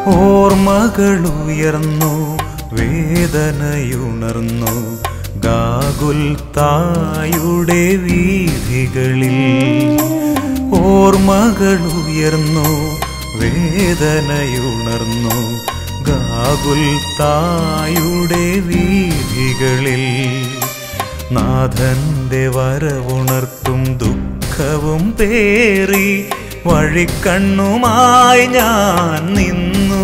ഓർമ്മകളുയർന്നു വേദനയുണർന്നു ഗാഗുൽ തായുടെ വീഥികളിൽ ഓർമ്മകളുയർന്നു വേദനയുണർന്നു ഗാഗുൽ തായുടെ വീഥികളിൽ നാഥന്റെ വരവുണർത്തും ദുഃഖവും പേറി വഴിക്കണ്ണുമായി ഞാൻ നിന്നു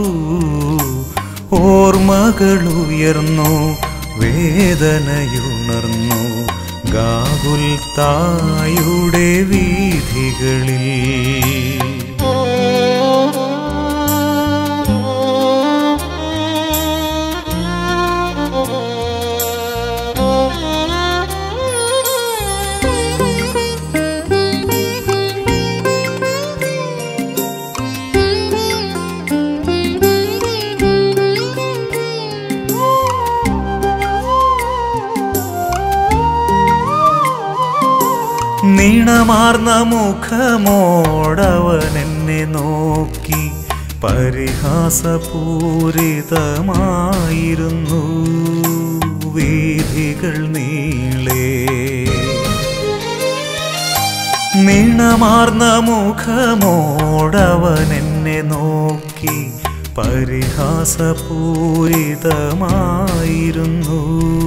ഓർമ്മകളുയർന്നു വേദനയുണർന്നു ഗാകുൽ തായുടെ വീഥികളിൽ നീണമാർന്ന മുഖമോടവൻ എന്നെ നോക്കി പരിഹാസപൂരിതമായിരുന്നു വീഥികൾ നീളേ നീണമാർന്ന മുഖമോടവൻ എന്നെ നോക്കി പരിഹാസപൂരിതമായിരുന്നു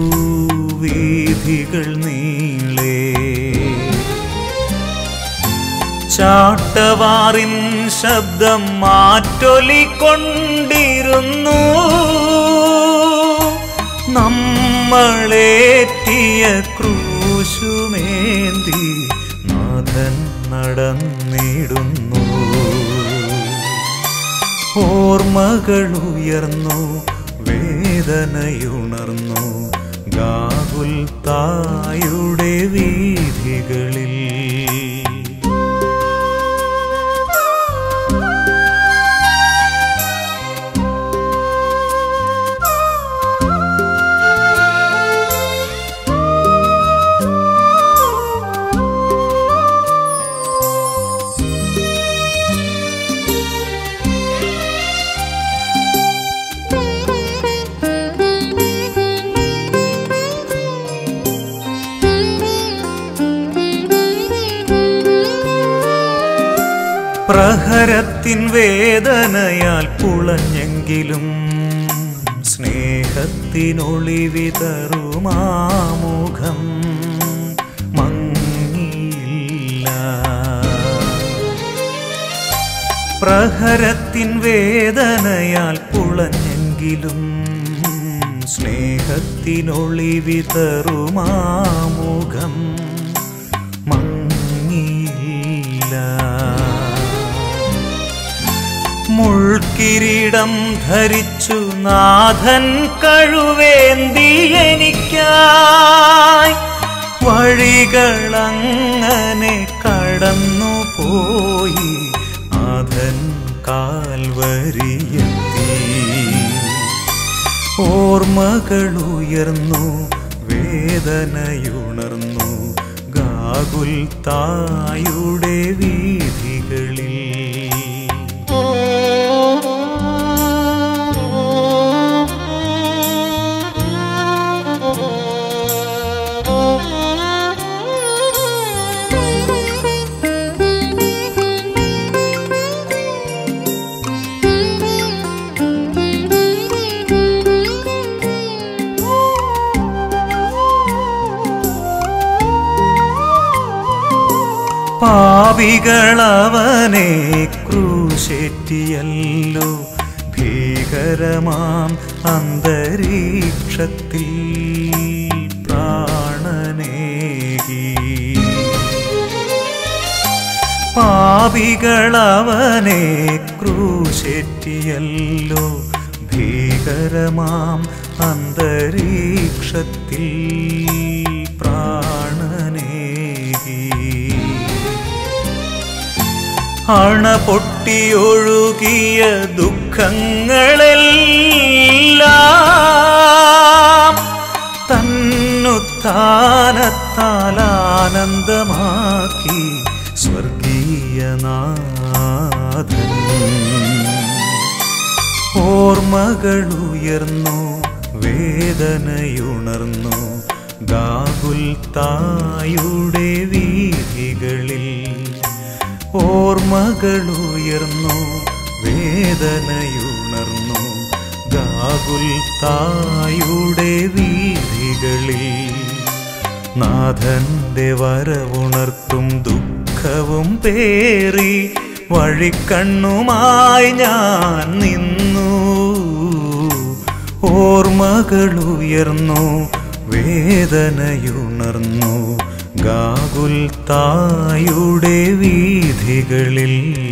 വീഥികൾ നീളേ ചാട്ടവാറിൻ ശബ്ദം മാറ്റൊലിക്കൊണ്ടിരുന്നു നമ്മളേറ്റിയ ക്രൂശുമേന്തി നാഥൻ നടന്നിടുന്നു ഓർമ്മകളുയർന്നു വേദനയുണർന്നു ഗാകുൽ തായുടെ വീഥികളിൽ പ്രഹരത്തിൻ വേദനയാൽ പുളഞ്ഞെങ്കിലും സ്നേഹത്തിനൊളിവിതറുമാമുഖം മങ്ങിയില്ല പ്രഹരത്തിൻ വേദനയാൽ പുളഞ്ഞെങ്കിലും സ്നേഹത്തിനൊളിവിതറുമാമുഖം മങ്ങിയില്ല മുൾക്കിരീടം ധരിച്ചു നാഥൻ കഴുവേന്തി എനിക്കായി വഴികളങ്ങനെ കടന്നു പോയി നാഥൻ കാൽവരിയെത്തി ഓർമ്മകളുയർന്നു വേദനയുണർന്നു ഗാകുൽ തായുടെ വീഥികളിൽ പാപികളവനെ ക്രൂശേറ്റിയല്ലോ ഭീകരമാം അന്തരീക്ഷത്തിൽ പ്രാണനേകി പാപികളവനെ ക്രൂശേറ്റിയല്ലോ ഭീകരമാം അന്തരീക്ഷത്തിൽ പ്രാണനേകി അണ പൊട്ടിയൊഴുകിയ ദുഃഖങ്ങളെല്ലാം തന്നുത്താനത്താൽ ആനന്ദമാക്കി സ്വർഗീയനാഥൻ ഓർമ്മകളുയർന്നു വേദനയുണർന്നു ഗാകുൽ തായുടെ വീഥികളിൽ ഓർമ്മകളുയർന്നു വേദനയുണർന്നു ഗാകുൽ തായുടെ വീഥികളിൽ നാഥന്റെ വരവുണർത്തും ദുഃഖവും പേറി വഴിക്കണ്ണുമായി ഞാൻ നിന്നു ഓർമ്മകളുയർന്നു വേദനയുണർന്നു ഗാകുൽ തായുടെ വീഥികളിൽ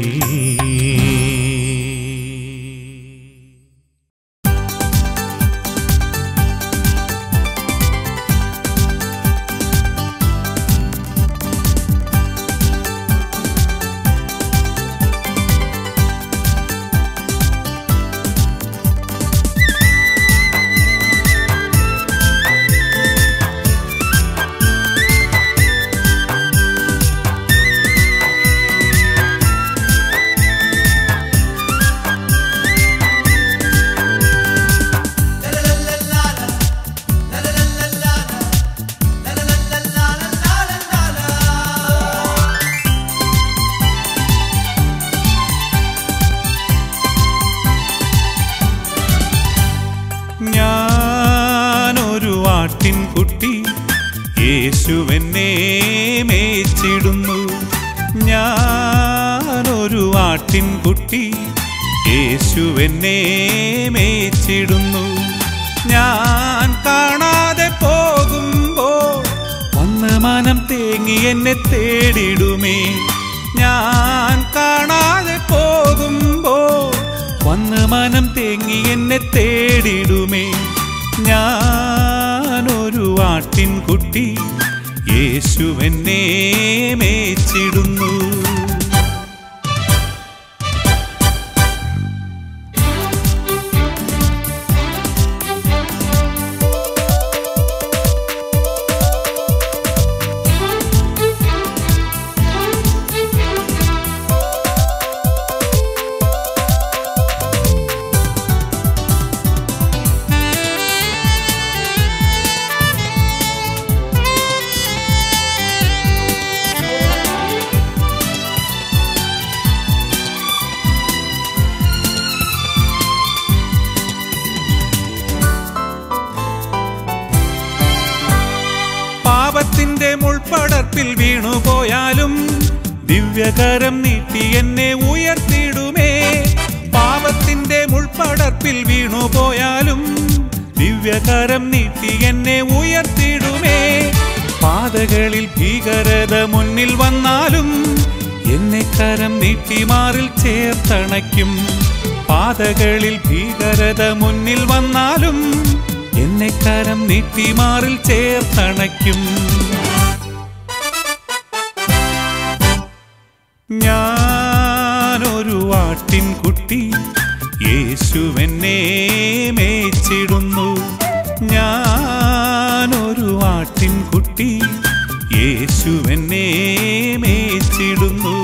ഞാനൊരു ആട്ടിൻകുട്ടി യേശുവെന്നെ മേച്ചിടുന്നു ഞാനൊരു ആട്ടിൻകുട്ടി യേശുവെന്നെ മേച്ചിടുന്നു ഞാൻ കാണാതെ പോകുമ്പോൾ വന്ന് മനം തേങ്ങി എന്നെ തേടിടുമേ ഞാൻ കാണാതെ പോകുമ്പോൾ വന്ന് മനം തേങ്ങി എന്നെ തേടിടുമേ ഞാനൊരു ആട്ടിൻകുട്ടി യേശുവെന്നെ മേച്ചിടുന്നു പാപത്തിന്റെ മുൾപ്പടർപ്പിൽ വീണുപോയാലും ദിവ്യകരം നീട്ടി എന്നെ ഉയർത്തിയിടുമേ പാപത്തിന്റെ മുൾപ്പടർപ്പിൽ വീണുപോയാലും ദിവ്യകരം നീട്ടി എന്നെ ഉയർത്തിയിടുമേ പാതകളിൽ ഭീകരത മുന്നിൽ വന്നാലും എന്നെ കരം നീട്ടി മാറിൽ ചേർത്തണയ്ക്കും പാതകളിൽ ഭീകരത മുന്നിൽ വന്നാലും എന്നെ കരം നീട്ടി മാറിൽ ചേർത്തണയ്ക്കും ഞാനൊരു ആട്ടിൻകുട്ടി യേശുവെന്നെ മേച്ചിടുന്നു ഞാനൊരു ആട്ടിൻകുട്ടി യേശുവെന്നെ മേച്ചിടുന്നു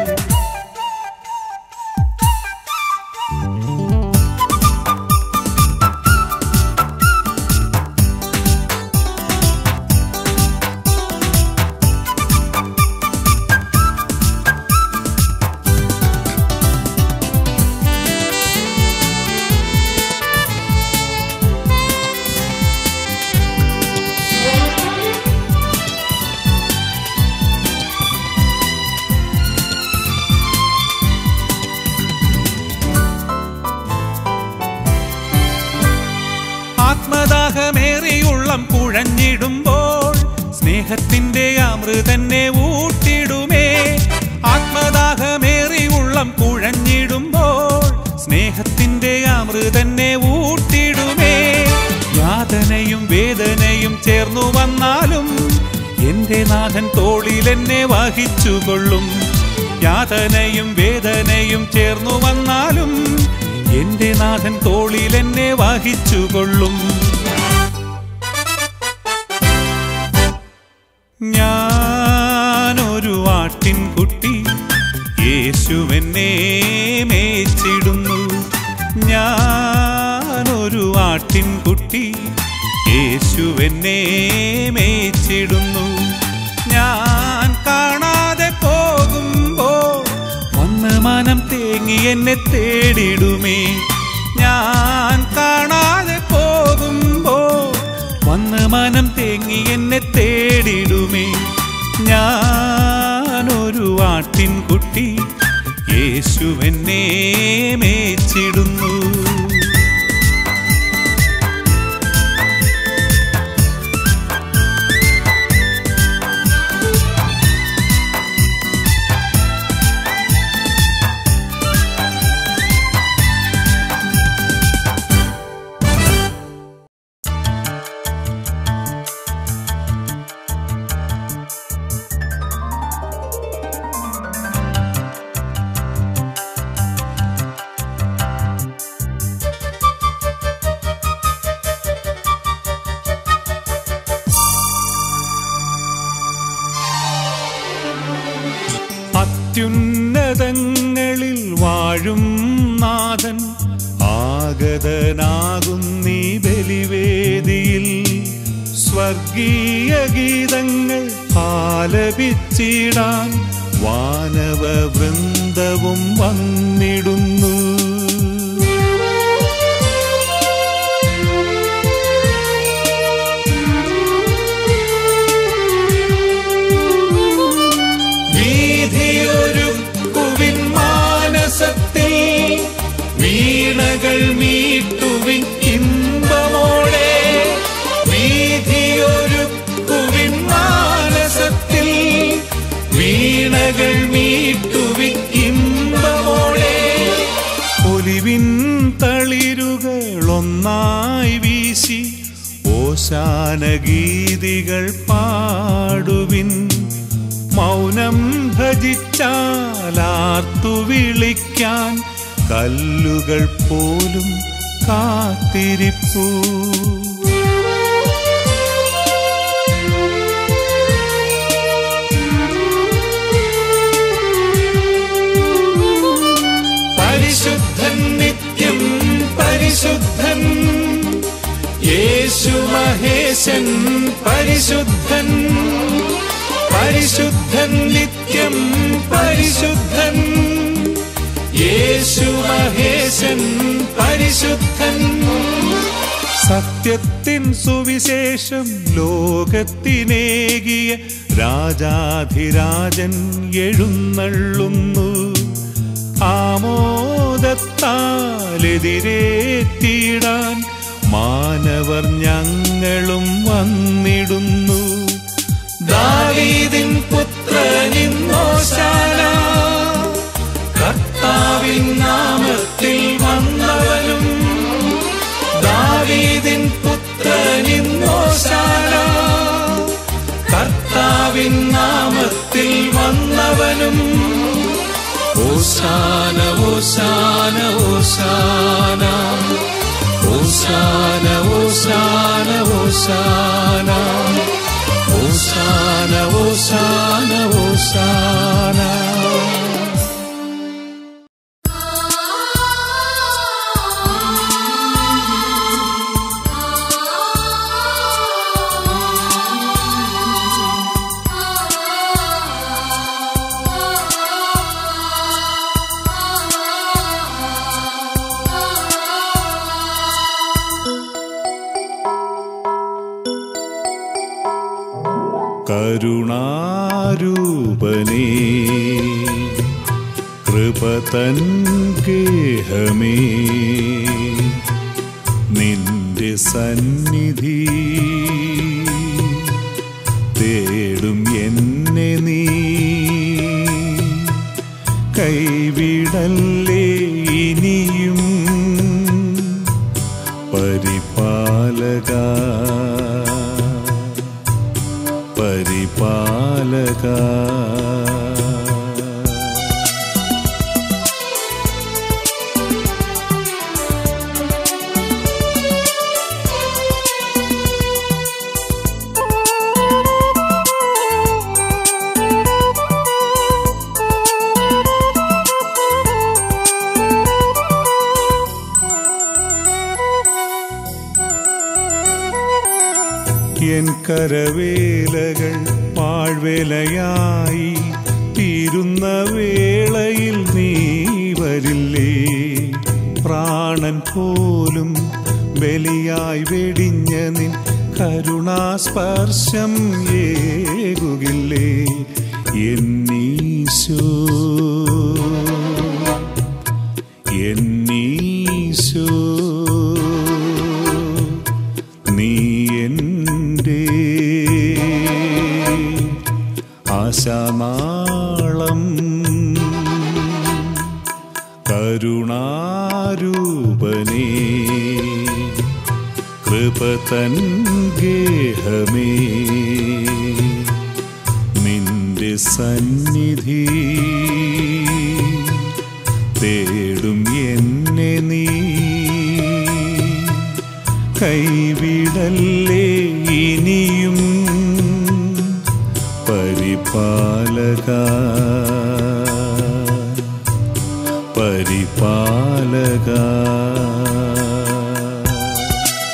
ആത്മദാഹമേറിയുള്ളം കുഴഞ്ഞിടുമ്പോൾ സ്നേഹത്തിന്റെ അമൃതന്നെ ഊട്ടിടുമേ ആത്മദാഹമേറിയുള്ളം കുഴഞ്ഞിടുമ്പോൾ സ്നേഹത്തിന്റെ അമൃതന്നെ ഊട്ടിടുമേ യാതനയും വേദനയും ചേർന്നു വന്നാലും എന്റെ നാഥൻ തോളിൽ എന്നെ വഹിച്ചുകൊള്ളും യാതനയും വേദനയും ചേർന്നു വന്നാലും എന്റെ നാഥൻ തോളിൽ എന്നെ വഹിച്ചുകൊള്ളും ഞാനൊരു ആട്ടിൻകുട്ടി യേശുവെന്നെ മേച്ചിടുന്നു ഞാനൊരു ആട്ടിൻകുട്ടി യേശുവെന്നെ മേച്ചിടുന്നു ഞാൻ കാണാതെ പോകുമ്പോൾ വന്ന് മനം തേങ്ങി എന്നെ തേടിടുമേ ഞാൻ കാണാതെ പോകുമ്പോൾ വന്ന് മനം തേങ്ങി എന്നെ തേടിടുമേ ഞാനൊരു ആട്ടിൻകുട്ടി യേശുവെന്നെ മേച്ചിടുന്നു അത്യുന്നതങ്ങളിൽ വാഴും നാഥൻ ആഗതനാകുന്നീ ബലിവേദിയിൽ സ്വർഗീയ ഗീതങ്ങൾ ആലപിച്ചിടാൻ വാനവ വൃന്ദവും വന്നിടുന്നു വീതിയൊരുക്കുവിൻ മാനസത്തിൽ വീണകൾ മീട്ടുവിൻ ഇമ്പമോടെ വീതിയൊരുക്കുവിൻ മാനസത്തിൽ വീണകൾ മീട്ടുവിൻ ഇമ്പമോടെ ഒലിവിൻ തളിരുകൾ ഒന്നായി വീശി ഓശാന ഗീതികൾ പാടുവിൻ മൗനം ഭജിച്ചാലാർത്തു വിളിക്കാൻ കല്ലുകൾ പോലും കാത്തിരിപ്പൂ പരിശുദ്ധൻ നിത്യം പരിശുദ്ധൻ യേശു മഹേശൻ പരിശുദ്ധൻ പരിശുദ്ധൻ നിത്യം പരിശുദ്ധൻ യേശു മഹേശൻ പരിശുദ്ധൻ സത്യത്തിൻ സുവിശേഷം ലോകത്തിനേകിയ രാജാധിരാജൻ എഴുന്നള്ളുന്നു ആമോദത്താലെതിരേറ്റിടാൻ മാനവർ ഞങ്ങളും വന്നിടുന്നു ദാവീദിൻ പുത്രനിന്നോശാന കർത്താവിൻ നാമത്തിൽ വന്നവനും ദാവീദിൻ പുത്രനിന്നോശാന കർത്താവിൻ നാമത്തിൽ വന്നവനും ഓശാന ഓശാന ഓശാന ഓശാന ഓശാന ഓശാന ഓശാന ഓശാന ഓശാന കരുണാരൂപനേ കൃപതൻ ഗേഹമേ നിന്റെ സന്നിധി തേടും എന്നെ നീ കൈവിടല്ലേ ഇനിയും പരിപാലക പരിപാലക Thank you. എൻ കരവേലകൾ പാഴ്വേലയായി തീരുന്ന വേളയിൽ നീ വരില്ലേ പ്രാണൻ പോലും ബലിയായി വെടിഞ്ഞ നിൻ കരുണാസ്പർശം ഏകുകില്ലേ എന്നീശോ എന്നീശോ നീ എൻ്റെ ആശാനാളം കരുണാരൂപനേ കൃപ തൻ ഗേഹമേ നിന്റെ സന്നിധി തേടും എന്നെ നീ കൈവിടല്ലേ ഇനിയും പരിപാലക പരിപാലക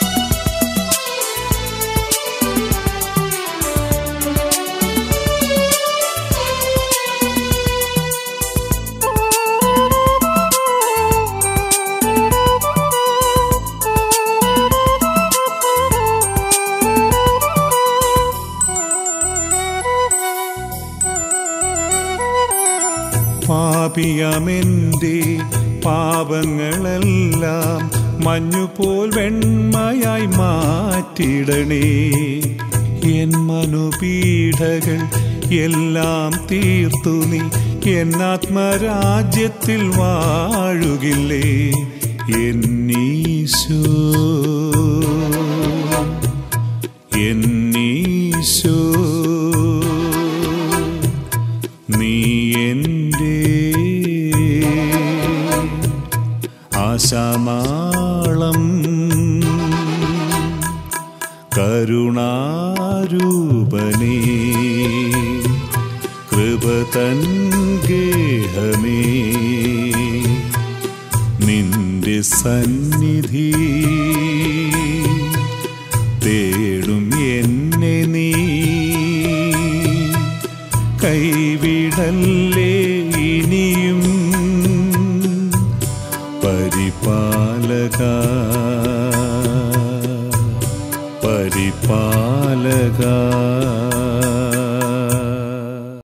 പാപിയമെൻ്റെ പാപങ്ങളെല്ലാം മഞ്ഞുപോൽ വെണ്മയായി മാറ്റിടണേ എൻ മനുപീഠകൾ എല്ലാം തീർത്തു നീ എന്നാത്മരാജ്യത്തിൽ വാഴുകില്ലേ എന്നീശോ എന്നീശോ നീ എൻ്റെ ആശാനാളം കരുണാരൂപനേ കൃപ തൻ ഗേഹമേ നിന്റെ സന്നിധി തേടും എന്നെ നീ കൈവിടല്ലേ ഇനിയും പരിപാലക പരിപാലക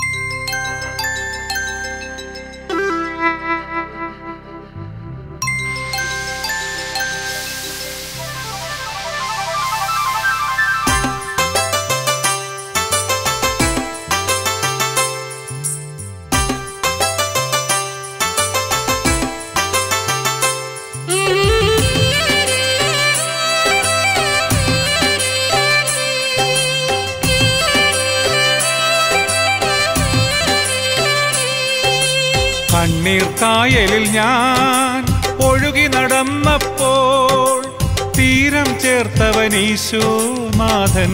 കണ്ണീർ കായലിൽ ഞാൻ ഒഴുകി നടന്നപ്പോൾ തീരം ചേർത്തവൻ ഈശോനാഥൻ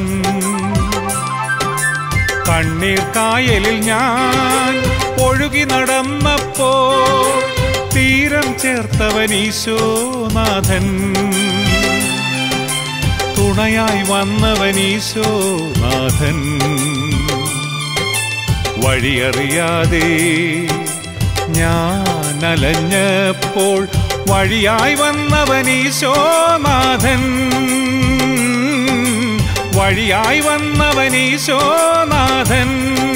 കണ്ണീർ കായലിൽ ഞാൻ ഒഴുകി നടന്നപ്പോൾ തീരം ചേർത്തവൻ ഈശോനാഥൻ തുണയായി വന്നവൻ ഈശോനാഥൻ വഴിയറിയാതെ ഞാൻ അലഞ്ഞപ്പോൾ വഴിയായി വന്നവൻ ഈശോനാഥൻ വഴിയായി വന്നവൻ ഈശോനാഥൻ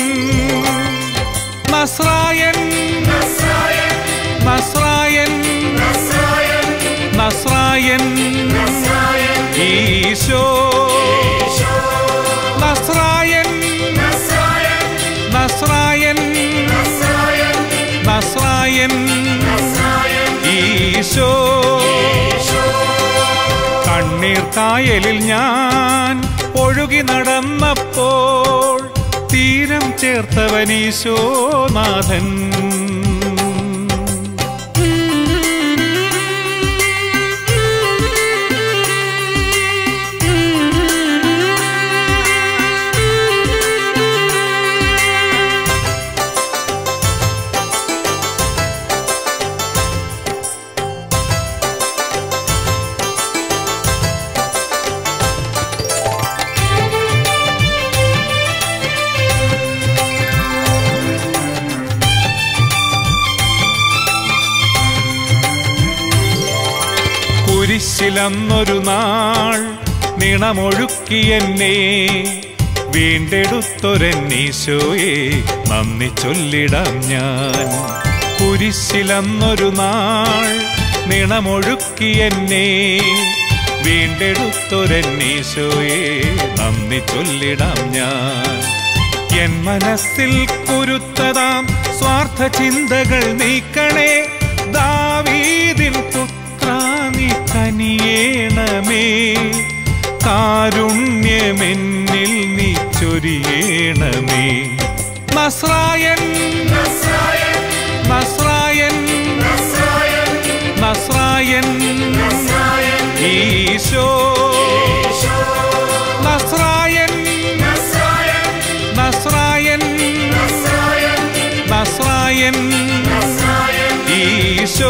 നസ്രായൻ നസ്രായൻ നസ്രായൻ ഈശോ നസ്രായൻ നസ്രായൻ നസ്രായൻ ഈശോ കണ്ണീർ കായലിൽ ഞാൻ ഒഴുകി നടന്നപ്പോൾ തീരം ചേർത്തവൻ ഈശോനാഥൻ ും കുരിശിലന്നൊരു നാൾ നിണമൊഴുക്കി എന്നെ വീണ്ടെടുത്തൊരെന്നീശോയെ നന്ദി ചൊല്ലിടാം ഞാൻ കുരിശിലന്നൊരു നാൾ നിണമൊഴുക്കി എന്നെ വീണ്ടെടുത്തൊരെന്നീശോയെ നന്ദി ചൊല്ലിടാം ഞാൻ എൻ മനസ്സിൽ കുരുത്തതാം സ്വാർത്ഥ ചിന്തകൾ നീക്കണേ ദാവീദിൻ പുത്ര നീ കനിയേണമേ കാരുണ്യമെന്നിൽ നീ ചൊരിയേണമേ നസ്രായൻ നസ്രായൻ നസ്രായൻ ഈശോ നസ്രായൻ നസ്രായൻ നസ്രായൻ ഈശോ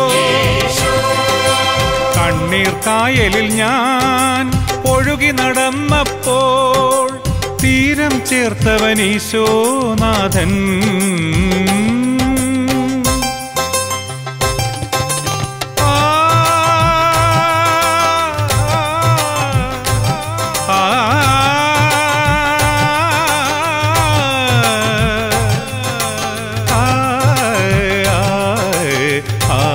കണ്ണീർ കായലിൽ ഞാൻ ഒഴുകി നടന്നപ്പോൾ തീരം ചേർത്തവൻ ഈശോനാഥൻ ആ, ആ, ആ, ആ, ആ.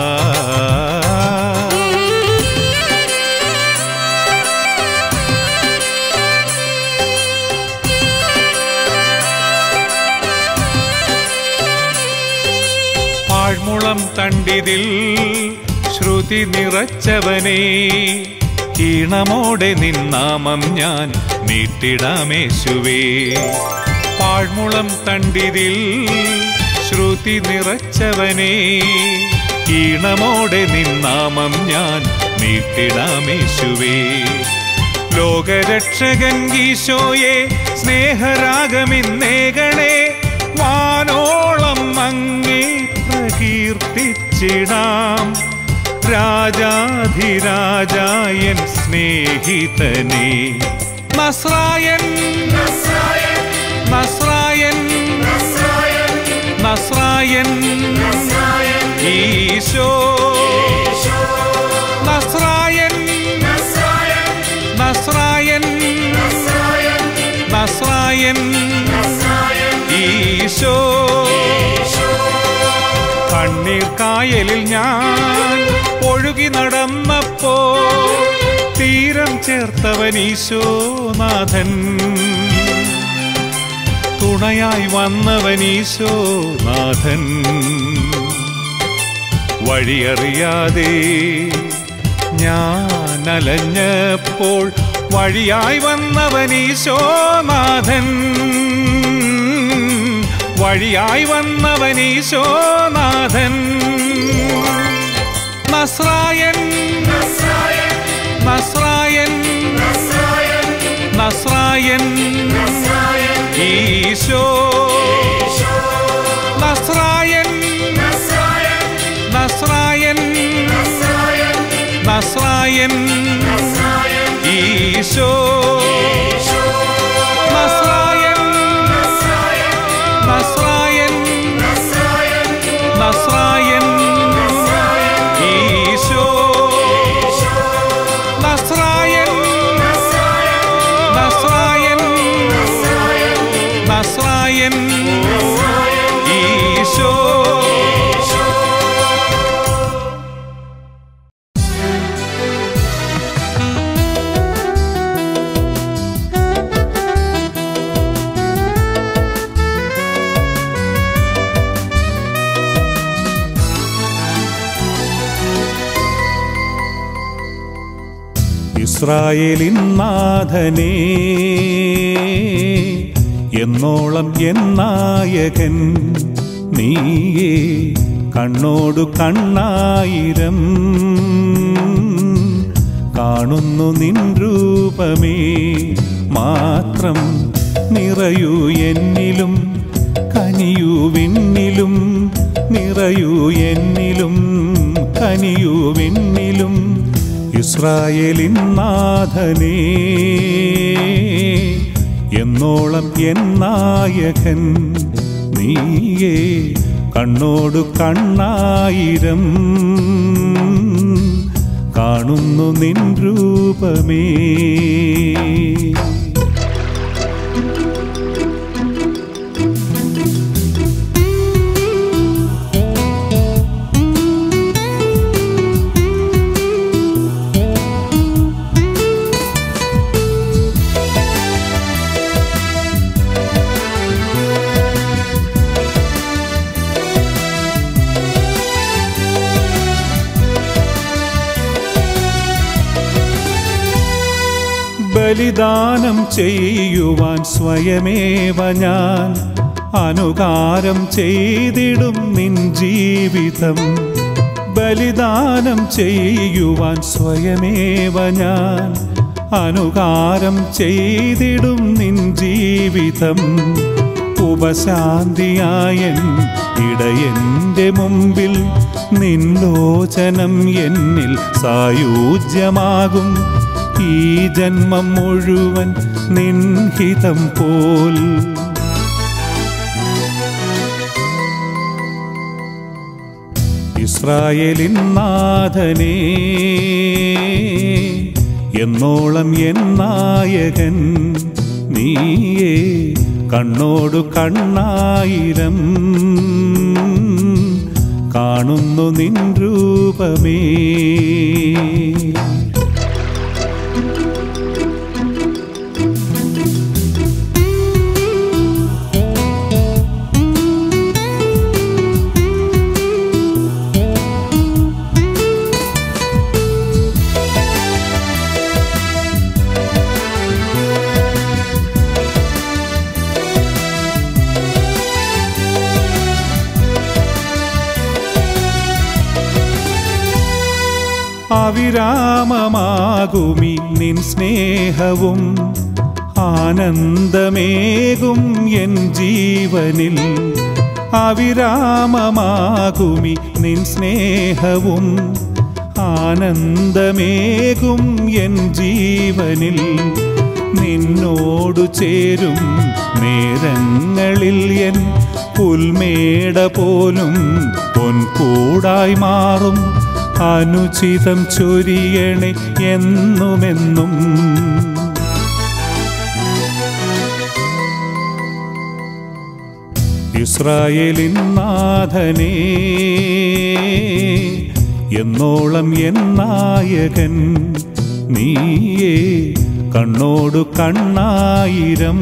പാഴ്മുളം തണ്ടിതിൽ ശ്രുതി നിറച്ചവനേ ഈണമോടെ നിന്നാമം ഞാൻ നീട്ടിടാമേശുവേ പാഴ്മുളം തണ്ടിതിൽ ശ്രുതി നിറച്ചവനേ ഈണമോടെ നിന്നാമം ഞാൻ നീട്ടിടാമേശുവേ ലോകരക്ഷകൻ ഈശോയെ സ്നേഹരാഗമിന്നേകണേ വാനോളം അങ്ങേ പ്രകീർത്തിച്ചിടാം രാജാധിരാജായൻ സ്നേഹിതനെ നസ്രായൻ നസ്രായൻ നസ്രായൻ ഈശോ നസ്രായൻ നസ്രായൻ നസ്രായൻ ഈശോ കണ്ണീർ കായലിൽ ഞാൻ ഒഴുകി നടന്നപ്പോ തീരം ചേർത്തവൻ ഈശോനാഥൻ തുണയായി വന്നവൻ ഈശോനാഥൻ വഴിയറിയാതെ ഞാൻ അലഞ്ഞപ്പോൾ വഴിയായി വന്നവൻ ഈശോനാഥൻ വഴിയായി വന്നവൻ ഈശോനാഥൻ നസ്രായൻ നസ്രായൻ നസ്രായൻ ഈശോ നസ്രായൻ നസ്രായൻ നസ്രായൻ ഈശോ നസ്രായൻ നസ്രായൻ നസ്രായൻ ഈശോ നസ്രായൻ നസ്രായൻ നസ്രായൻ ഈശോ ഇസ്രായേലിൻ നാഥനേ എന്നോളം എന്നായകൻ നീയേ കണ്ണോടു കണ്ണായിരം കാണുന്നു നിൻ രൂപമേ മാത്രം നിറയൂ എന്നിലും കനിയൂ വിണ്ണിലും നിറയൂ എന്നിലും കനിയൂ വിണ്ണിലും ഇസ്രായേലിൻ നാഥനേ എന്നോളം എന്നായകൻ നീയേ കണ്ണോടു കണ്ണായിരം കാണുന്നു നിൻ രൂപമേ ബലിദാനം ചെയ്യുവാൻ സ്വയമേവ ഞാൻ അനുകാരം ചെയ്തിടും നിൻ ജീവിതം ബലിദാനം ചെയ്യുവാൻ സ്വയമേവ ഞാൻ അനുകാരം ചെയ്തിടും നിൻ ജീവിതം ഉപശാന്തിയായൻ ഇടയന്റെ മുമ്പിൽ നിൻലോചനം എന്നിൽ സായൂജ്യമാകും ഈ ജന്മം മുഴുവൻ നിൻഹിതം പോൽ ഇസ്രായേലിൻ നാഥനേ എന്നോളം എൻ നായകൻ നീയേ കണ്ണോടു കണ്ണായിരം കാണുന്നു നിൻ രൂപമേ അവിരാമമാകുമി നിൻ സ്നേഹവും ആനന്ദമേകും എൻ ജീവനിൽ അവിരാമമാകുമി നിൻ സ്നേഹവും ആനന്ദമേകും എൻ ജീവനിൽ നിന്നോടു ചേരും നേരങ്ങളിൽ എൻ പുൽമേട പോലും പൊൻകൂടായി മാറും അനുചിതം ചൊരിയണേ എന്നുമെന്നും ഇസ്രായേലിൻ നാഥനേ എന്നോളം എൻ നായകൻ നീയേ കണ്ണോടു കണ്ണായിരം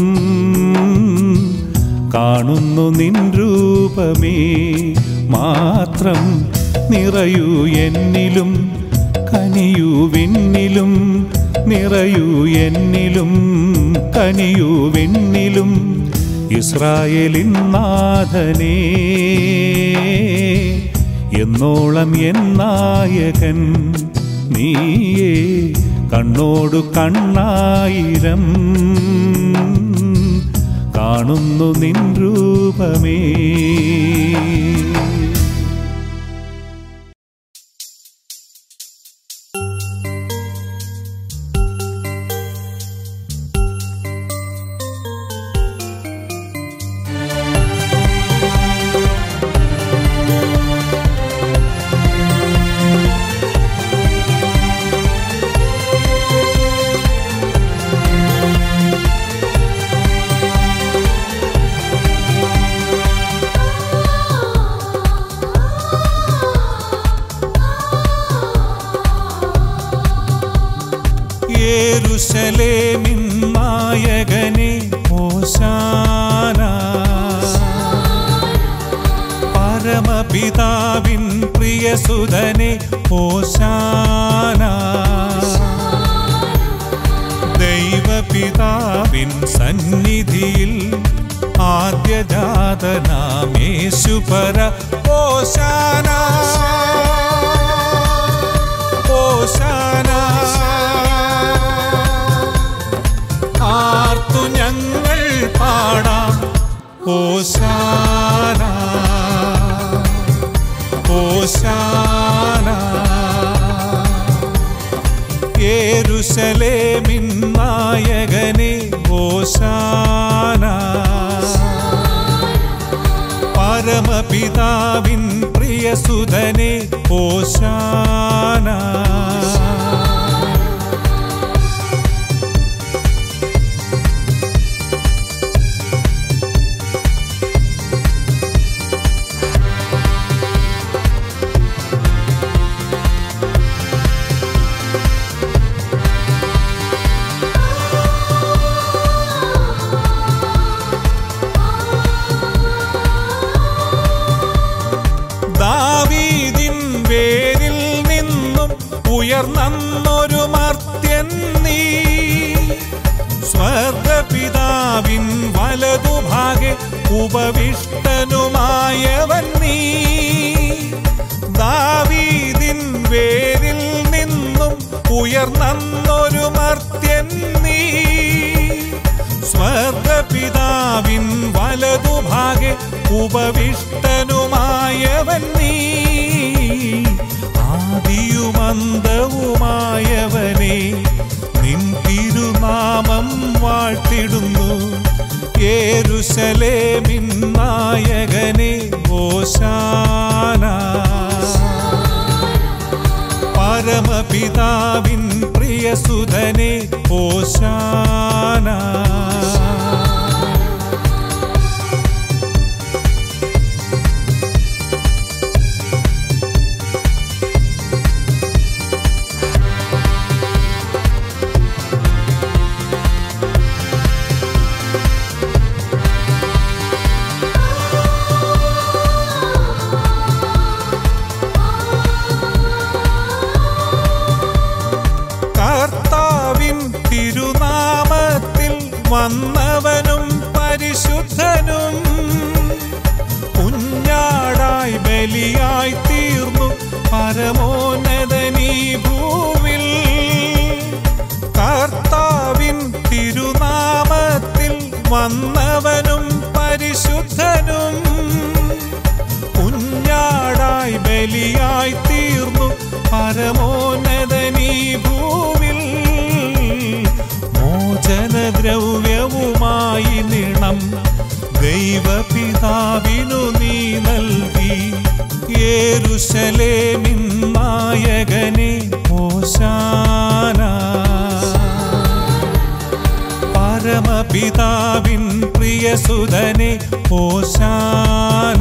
കാണുന്നു നിൻ രൂപമേ മാത്രം നിറയൂ എന്നിലും കനിയൂ വിണ്ണിലും നിറയൂ എന്നിലും കനിയൂ വിണ്ണിലും ഇസ്രായേലിൻ നാഥനേ എന്നോളം എൻ നായകൻ നീയേ കണ്ണോടു കണ്ണായിരം കാണുന്നു നിൻ രൂപമേ യേരുശലേമിൻ നായകനെ ഓശാന പരമപിതാവിൻ പ്രിയസുതനെ ഓശാന ദൈവപിതാവിൻ സന്നിധിയിൽ ആദ്യജാതനാമേശുപര ഓശാന ഓശാന ആർത്തു ഞങ്ങൾ പാടാം ഓശാന ഓശാന യേരുശലേമിൻ നായകനെ ഓശാന പരമപിതാവിൻ പ്രിയസുതനെ ഓശാന ഉയർന്നൊരു മർത്യൻ നീ സ്വർഗപിതാവിൻ വലതുഭാഗെ ഉപവിഷ്ടനുമായവൻ നീ ദാവീദിൻ വേരിൽ നിന്നും ഉയർന്നൊരു മർത്യൻ നീ സ്വർഗപിതാവിൻ വലതുഭാഗെ ഉപവിഷ്ടനുമായവൻ നീ ആദിയുമന്തവുമായവനെ നിൻ തിരുനാമം വാഴ്ത്തിടുന്നു യേരുശലേമിൻ നായകനെ ഓശാന പരമപിതാവിൻ പ്രിയസുധനെ ഓശാന കർത്താവിൻ തിരുനാമത്തിൽ വന്നവനും പരിശുദ്ധനും കുഞ്ഞാടായി ബലിയായി തീർന്നു പരമോന്നതനീ ഭൂവിൽ കർത്താവിൻ തിരുനാമത്തിൽ വന്നവനും പരിശുദ്ധനും കുഞ്ഞാടായി ബലിയായി തീർന്നു പരമോന്നതനീ ഭൂവിൽ മോചനദ്രവ്യവുമായി നിണം ദൈവപിതാവിനു നീ നൽകി യേരുശലേമിൻ നായകനെ ഓശാന പരമപിതാവിൻ പ്രിയസുധനെ ഓശാന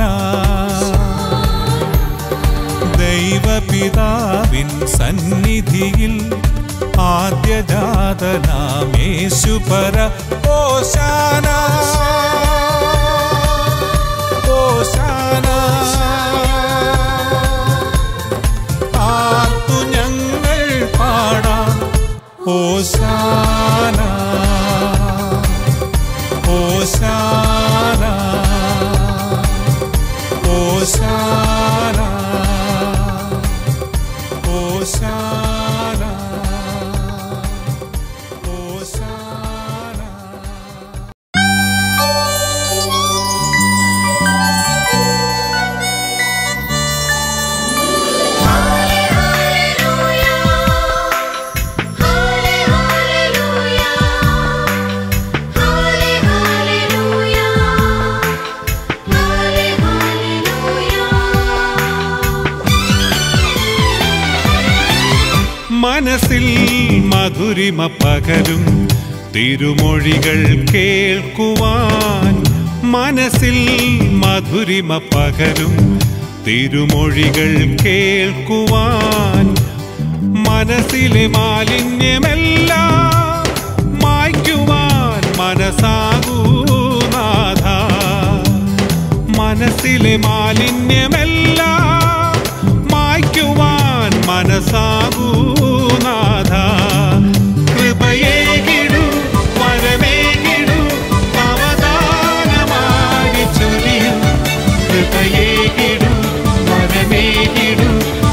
ദൈവപിതാവിൻ സന്നിധിയിൽ ആദ്യജാതനാമേശുപര ഓശാന ഓശാന ആർത്തു ഞങ്ങൾ പാടാം ഓശാന ഓശാന ഓശാന ഓശാന ഓശാന മനസ്സിൽ മധുരിമ പകരും തിരുമൊഴികൾ കേൾക്കുവാൻ മനസ്സിൽ മധുരിമ പകരും തിരുമൊഴികൾ കേൾക്കുവാൻ മനസ്സിലെ മാലിന്യമെല്ലാം മായ്ക്കുവാൻ മനസ്സാകൂ നാഥ മനസ്സിലെ മാലിന്യമെല്ലാം മായ്ക്കുവാൻ മനസ്സാകൂ നാഥ കൃപയേകിടു വരമേകിടു അവദാനമായി ചൊരിയും കൃപയേകിടു വരമേകിടു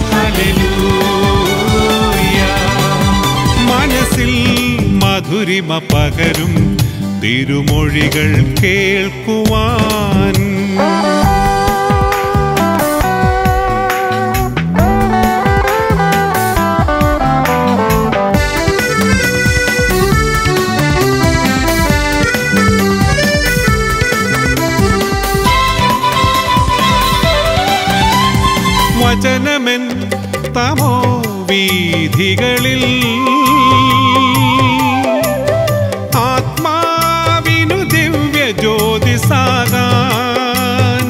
ഹല്ലേലൂയ മനസ്സിൽ മധുരിമ പകരും തിരുമൊഴികൾ കേൾക്കുവാൻ വചനമെൻ തമോ വീഥികളിൽ ആത്മാവിനു ദിവ്യ ജ്യോതിസാകാൻ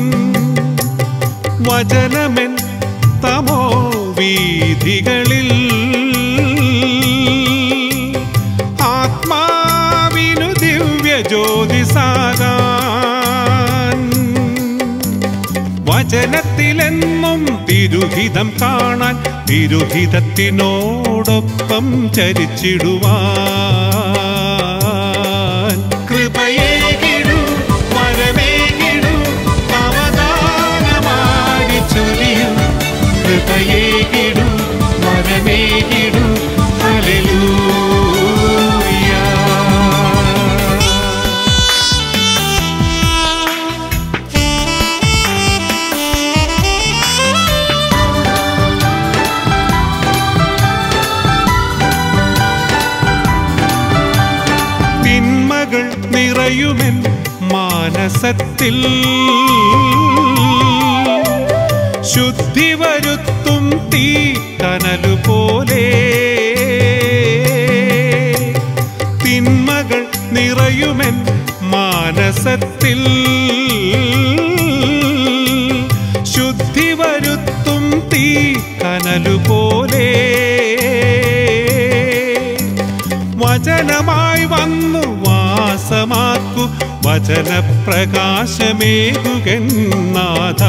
വചനമെൻ തമോ വീഥികളിൽ ആത്മാവിനു ദിവ്യ ജ്യോതിസാകാൻ വചനത്തിലെന്നും തിരു തിരുഹിതം കാണാൻ തിരുഹിതത്തിനോടൊപ്പം ചരിച്ചിടുവാൻ കൃപയേകിടു വരമേകിടു അവദാനമാരി ചൊരിയു കൃപയേകിടു വരമേകിടു ഹല്ലേലൂയ തിന്മകൾ നിറയുമെൻ മാനസത്തിൽ ശുദ്ധി വരുത്തും തീ കനലു പോലെ തിന്മകൾ നിറയുമെൻ മാനസത്തിൽ ശുദ്ധി വരുത്തും തീ കനലു പോലെ വചനമായി വന്നു വാസമാക്കു വചനപ്രകാശമേകുകന്നാഥ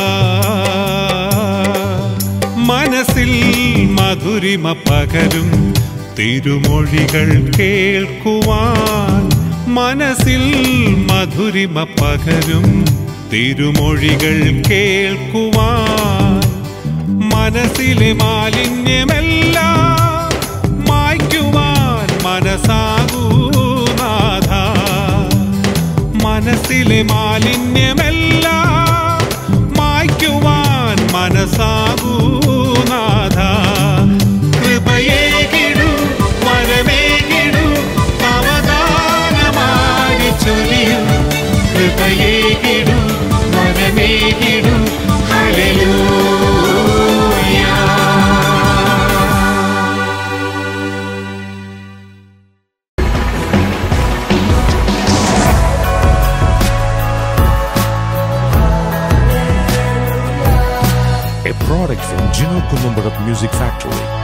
മനസ്സിൽ മധുരിമ പകരും തിരുമൊഴികൾ കേൾക്കുവാൻ മനസ്സിൽ മധുരിമ പകരും തിരുമൊഴികൾ കേൾക്കുവാൻ മനസ്സിലെ മാലിന്യമെല്ലാം മായ്ക്കുവാൻ മനസ്സാകൂ നാഥ മനസ്സിലെ മാലിന്യമെല്ലാം മായ്ക്കുവാൻ മനസ്സാകൂ നാഥ കൃപയേകിടു വരമേകിടു അവദാനമാരി ചൊരിയു കൃപയേകിടു വരമേകിടു ഹല്ലേലൂയ a product from Gino Columbarat Music Factory.